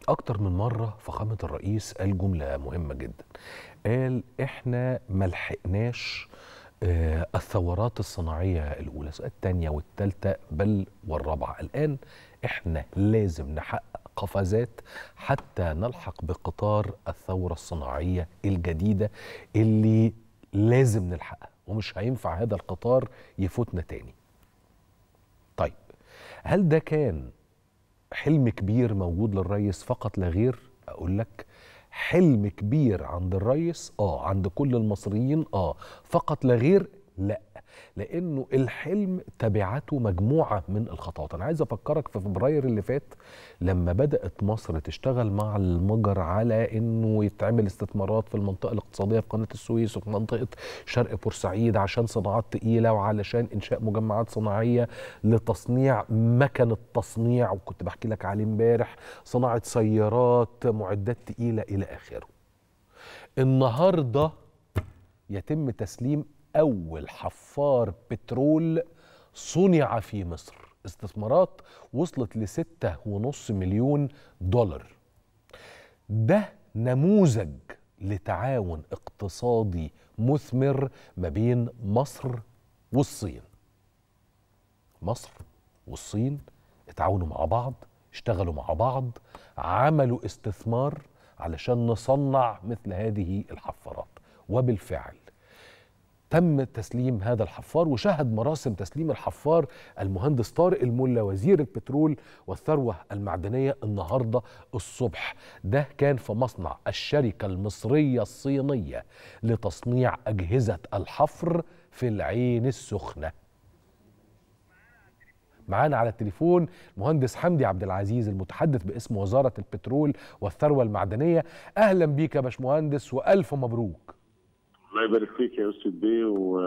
أكتر من مرة فخامة الرئيس قال جملة مهمة جدا قال إحنا ملحقناش آه، الثورات الصناعية الأولى سواء الثانية والثالثة بل والرابعة الآن إحنا لازم نحقق قفزات حتى نلحق بقطار الثورة الصناعية الجديدة اللي لازم نلحقها ومش هينفع هذا القطار يفوتنا تاني طيب هل ده كان حلم كبير موجود للريس فقط لا غير اقول لك حلم كبير عند الريس اه عند كل المصريين اه فقط لا غير لا لانه الحلم تبعته مجموعه من الخطوات انا عايز افكرك في فبراير اللي فات لما بدات مصر تشتغل مع المجر على انه يتعمل استثمارات في المنطقه الاقتصاديه في قناه السويس وفي منطقه شرق بورسعيد عشان صناعات تقيله وعلشان انشاء مجمعات صناعيه لتصنيع مكن التصنيع وكنت بحكي لك عليه امبارح صناعه سيارات معدات تقيله الى اخره النهارده يتم تسليم أول حفار بترول صنع في مصر استثمارات وصلت لستة ونص مليون دولار ده نموذج لتعاون اقتصادي مثمر ما بين مصر والصين مصر والصين اتعاونوا مع بعض اشتغلوا مع بعض عملوا استثمار علشان نصنع مثل هذه الحفارات وبالفعل تم تسليم هذا الحفار وشهد مراسم تسليم الحفار المهندس طارق الملا وزير البترول والثروة المعدنية النهاردة الصبح ده كان في مصنع الشركة المصرية الصينية لتصنيع أجهزة الحفر في العين السخنة معانا على التليفون المهندس حمدي عبد العزيز المتحدث باسم وزارة البترول والثروة المعدنية أهلا بيك يا باشمهندس وألف مبروك الله يبارك فيك يا استاذ بيه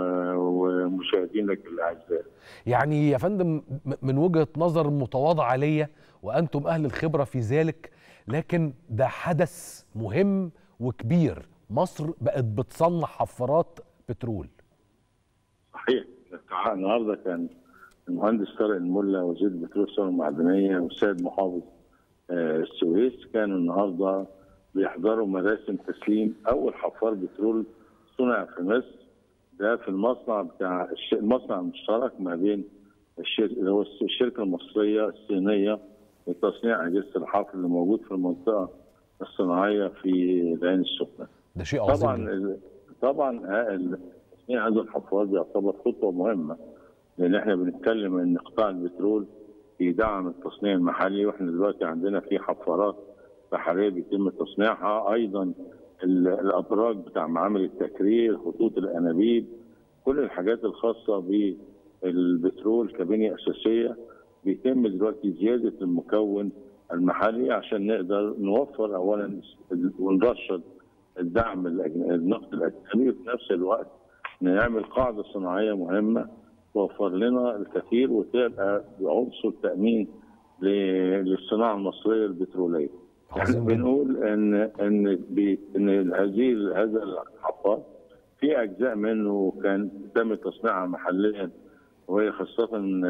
ومشاهدينك الاعزاء يعني يا فندم من وجهه نظر متواضعه ليا وانتم اهل الخبره في ذلك لكن ده حدث مهم وكبير مصر بقت بتصنع حفارات بترول صحيح النهارده كان المهندس طارق الملا وزير البترول والثروه المعدنيه والسيد محافظ السويس كانوا النهارده بيحضروا مراسم تسليم اول حفار بترول صنع في مصر ده في المصنع بتاع المصنع المشترك ما بين الشركه اللي هو الشركه المصريه الصينيه لتصنيع اجهزه الحفر اللي موجود في المنطقه الصناعيه في العين السخنه. ده شيء عظيم طبعا طبعا تصنيع هذا الحفار بيعتبر خطوه مهمه لان احنا بنتكلم ان قطاع البترول بيدعم التصنيع المحلي واحنا دلوقتي عندنا في حفارات بحريه بيتم تصنيعها ايضا الابراج بتاع معامل التكرير خطوط الانابيب كل الحاجات الخاصه بالبترول كبنيه اساسيه بيتم دلوقتي زياده المكون المحلي عشان نقدر نوفر اولا ونرشد الدعم النقد الاجنبي وفي نفس الوقت نعمل قاعده صناعيه مهمه توفر لنا الكثير وتبقى عنصر تامين للصناعه المصريه البتروليه. احنا بنقول ان ان بي ان هذه هذا الحفار في اجزاء منه كان تم تصنيعها محليا وهي خاصه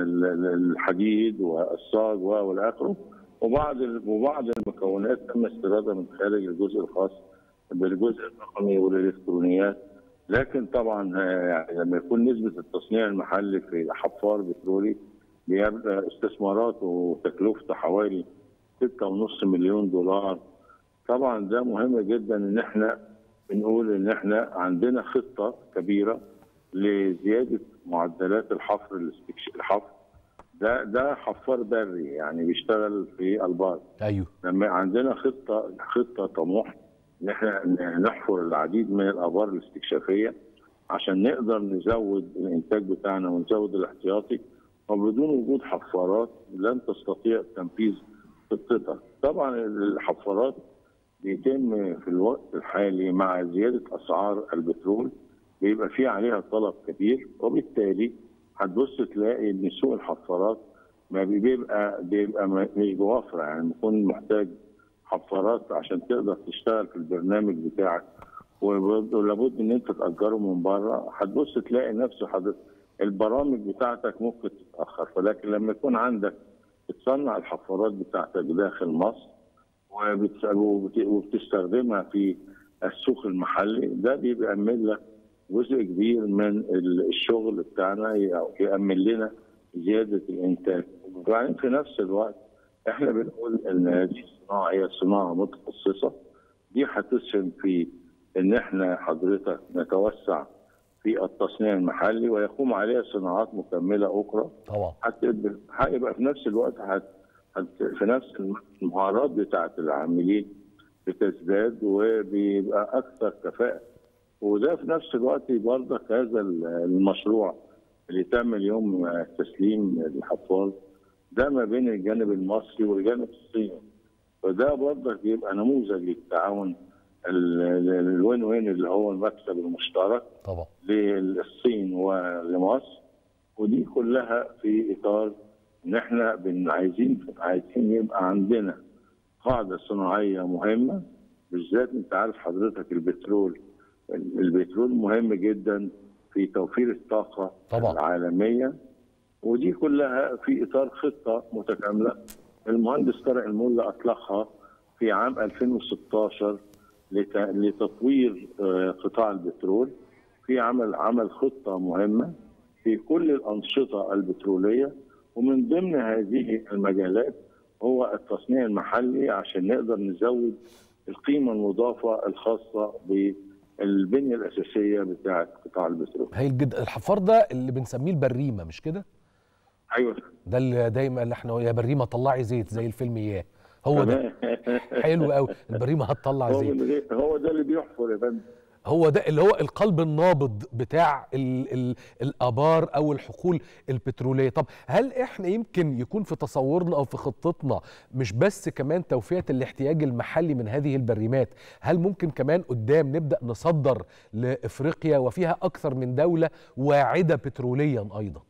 الحديد والصاج والى اخره وبعض وبعض المكونات تم استيرادها من خارج الجزء الخاص بالجزء الرقمي والالكترونيات لكن طبعا يعني لما يكون نسبه التصنيع المحلي في حفار بترولي بيبقى استثماراته وتكلفته حوالي 6.5 مليون دولار طبعا ده مهم جدا ان احنا بنقول ان احنا عندنا خطه كبيره لزياده معدلات الحفر الحفر ده ده حفار بري يعني بيشتغل في البار ايوه لما عندنا خطه خطه طموح ان احنا نحفر العديد من الابار الاستكشافيه عشان نقدر نزود الانتاج بتاعنا ونزود الاحتياطي وبدون وجود حفارات لن تستطيع تنفيذ خطتها طبعا الحفارات بيتم في الوقت الحالي مع زياده اسعار البترول بيبقى في عليها طلب كبير وبالتالي هتبص تلاقي ان سوق الحفارات ما بيبقى بيبقى مش بوفره يعني بيكون محتاج حفارات عشان تقدر تشتغل في البرنامج بتاعك ولابد ان انت تاجره من بره هتبص تلاقي نفسه حضرتك البرامج بتاعتك ممكن تتاخر ولكن لما يكون عندك بتصنع الحفارات بتاعتك داخل مصر وبت- وبت- وبتستخدمها في السوق المحلي ده بيأمن لك جزء كبير من ال- الشغل بتاعنا ي- يأمن لنا زيادة الإنتاج وبعدين في نفس الوقت احنا بنقول ان هذه الصناعة هي صناعة متخصصة دي هتسهم في ان احنا حضرتك نتوسع في التصنيع المحلي ويقوم عليها صناعات مكملة أخرى طبعا هتبقى هيبقى في نفس الوقت هت... هت... في نفس المهارات بتاعت العاملين بتزداد وبيبقى اكثر كفاءه وده في نفس الوقت برضك هذا المشروع اللي تم اليوم تسليم الحفاظ ده ما بين الجانب المصري والجانب الصيني فده برضك يبقى نموذج للتعاون ال- ال- الوين وين اللي هو المكسب المشترك طبعا للصين ولمصر ودي كلها في اطار ان احنا بن- عايزين عايزين يبقى عندنا قاعده صناعيه مهمه بالذات انت عارف حضرتك البترول البترول مهم جدا في توفير الطاقه طبعا. العالميه ودي كلها في اطار خطه متكامله المهندس طارق الملا اطلقها في عام 2016 لت- لتطوير آه، قطاع البترول في عمل عمل خطه مهمه في كل الانشطه البتروليه ومن ضمن هذه المجالات هو التصنيع المحلي عشان نقدر نزود القيمه المضافه الخاصه بالبنيه الاساسيه بتاعه قطاع البترول. هايل جدا الحفار ده اللي بنسميه البريمه مش كده ايوه ده اللي دايما اللي احنا يا بريمه طلعي زيت زي الفيلم اياه هو ده حلو قوي البريمه هتطلع هو زيت اللي هو ده اللي بيحفر يا فندم هو ده اللي هو القلب النابض بتاع ال ال الابار او الحقول البتروليه طب هل احنا يمكن يكون في تصورنا او في خطتنا مش بس كمان توفيه الاحتياج المحلي من هذه البريمات هل ممكن كمان قدام نبدا نصدر لافريقيا وفيها اكثر من دوله واعده بتروليا ايضا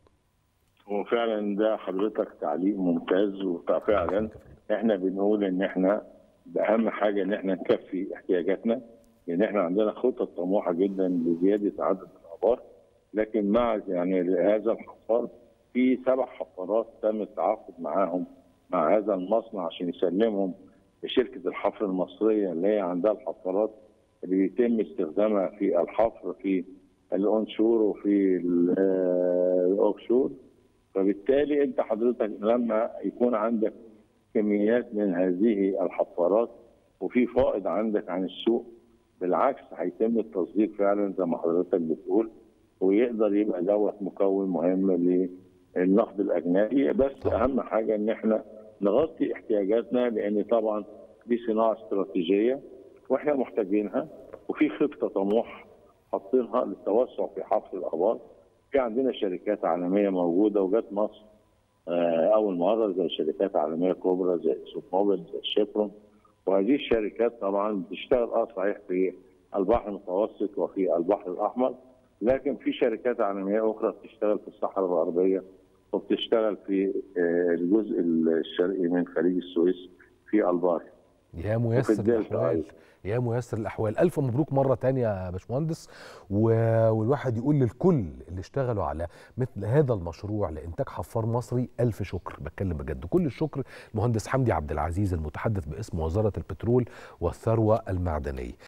وفعلا ده حضرتك تعليق ممتاز وفعلا احنا بنقول ان احنا باهم حاجه ان احنا نكفي احتياجاتنا لان احنا عندنا خطط طموحه جدا لزياده عدد الابار لكن مع يعني هذا الحفار في سبع حفارات تم التعاقد معاهم مع هذا المصنع عشان يسلمهم لشركه الحفر المصريه اللي هي عندها الحفارات اللي بيتم استخدامها في الحفر في الاونشور وفي ال- آه، الاوفشور فبالتالي انت حضرتك لما يكون عندك كميات من هذه الحفارات وفي فائض عندك عن السوق بالعكس هيتم التصدير فعلا زي ما حضرتك بتقول ويقدر يبقى دوت مكون مهم للنقد الاجنبي بس اهم حاجه ان احنا نغطي احتياجاتنا لان طبعا دي صناعه استراتيجيه واحنا محتاجينها وفي خطه طموح حاطينها للتوسع في حفر الابار في عندنا شركات عالميه موجوده وجات مصر آه، اول مره زي شركات عالميه كبرى زي اكسون موبيل زي شيفرون وهذه الشركات طبعا بتشتغل اه صحيح في البحر المتوسط وفي البحر الاحمر لكن في شركات عالميه اخرى بتشتغل في الصحراء الغربيه وبتشتغل في آه، الجزء الشرقي من خليج السويس في البحر يا ميسر الدلتا الاحوال أيضا. يا ميسر الاحوال الف مبروك مره تانية يا باشمهندس و... والواحد يقول للكل اللي اشتغلوا على مثل هذا المشروع لانتاج حفار مصري الف شكر بتكلم بجد كل الشكر المهندس حمدي عبد العزيز المتحدث باسم وزاره البترول والثروه المعدنيه